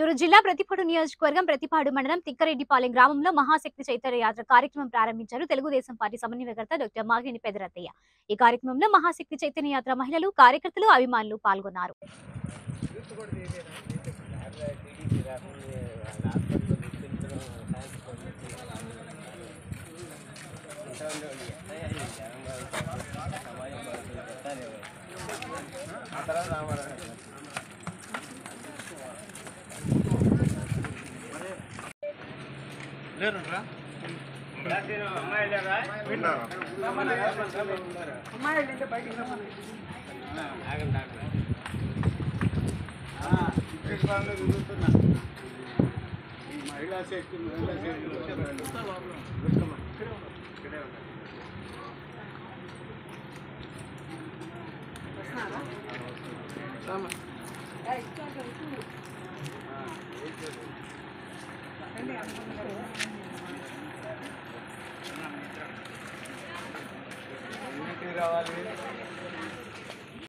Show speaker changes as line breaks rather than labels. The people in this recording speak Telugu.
ఏలూరు జిల్లా ప్రతిపాడు నియోజకవర్గం ప్రతిపాడు మండలం తిక్కరెడ్డిపాలెం గ్రామంలో మహాశక్తి చైతన్య యాత్ర కార్యక్రమం ప్రారంభించారు తెలుగుదేశం పార్టీ సమన్వయకర్త డాక్టర్ మాగిని పెదరత్తయ్య ఈ కార్యక్రమంలో మహాశక్తి చైతన్య యాత్ర మహిళలు కార్యకర్తలు అభిమానులు పాల్గొన్నారు
మహిళా శక్తి మహిళా శక్తి రావాలి